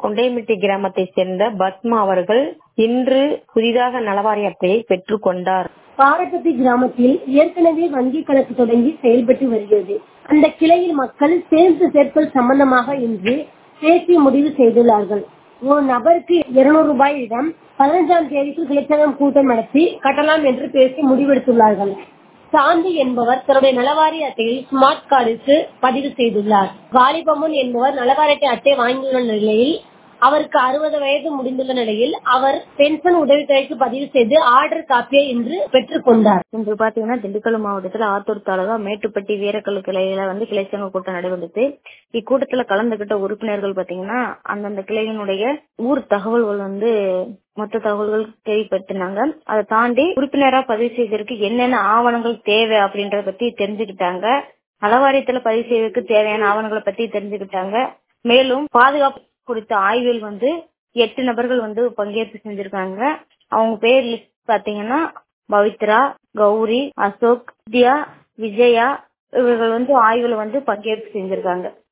கொண்டைமிட்டி கிராமத்தைச் சேர்ந்த பத்மா அவர்கள் இன்று புதிதாக நலவாரிய அட்டையை பெற்றுக் கொண்டார் பாரப்பட்டி கிராமத்தில் ஏற்கனவே வங்கி கணக்கு தொடங்கி செயல்பட்டு வருகிறது அந்த கிளையில் மக்கள் சேர்ந்து சேர்த்தல் சம்பந்தமாக இன்று பேசி முடிவு செய்துள்ளார்கள் ஒரு நபருக்கு இருநூறு ரூபாய் இடம் பதினஞ்சாம் தேதிக்கு கிளைச்சங்கம் கூட்டம் நடத்தி கட்டலாம் என்று பேசி முடிவெடுத்துள்ளார்கள் சாந்தி என்பவர் தன்னுடைய நலவாரிய அட்டையில் ஸ்மார்ட் கார்டுக்கு பதிவு செய்துள்ளார் வாலிபமுன் என்பவர் நலவாரிய அட்டை வாங்கியுள்ள நிலையில் அவருக்கு அறுபது வயது முடிந்துள்ள நிலையில் அவர் பென்ஷன் உதவித்தொகைக்கு பதிவு செய்து ஆர்டர் காப்பியை இன்று பெற்றுக் கொண்டார் இன்று பாத்தீங்கன்னா திண்டுக்கல் மாவட்டத்துல ஆத்தூர் தாலுகா மேட்டுப்பட்டி வீரக்கல் கிளையில வந்து கிளைச்சங்க கூட்டம் நடைபெற்றது இக்கூட்டத்துல கலந்துகிட்ட உறுப்பினர்கள் பாத்தீங்கன்னா அந்தந்த கிளையினுடைய ஊர் தகவல்கள் வந்து மொத்த தகவல்கள் தெரியப்படுத்தினாங்க அதை தாண்டி உறுப்பினரா பதிவு செய்வதற்கு என்னென்ன ஆவணங்கள் தேவை அப்படின்றத பத்தி தெரிஞ்சுக்கிட்டாங்க நலவாரியத்துல பதிவு செய்வதற்கு தேவையான ஆவணங்களை பத்தி தெரிஞ்சுக்கிட்டாங்க மேலும் பாதுகாப்பு குறித்த ஆய்வில் வந்து எட்டு நபர்கள் வந்து பங்கேற்பு செஞ்சிருக்காங்க அவங்க பேர் லிஸ்ட் பாத்தீங்கன்னா பவித்ரா கௌரி அசோக் வித்யா விஜயா இவர்கள் வந்து ஆய்வுல வந்து பங்கேற்பு செஞ்சிருக்காங்க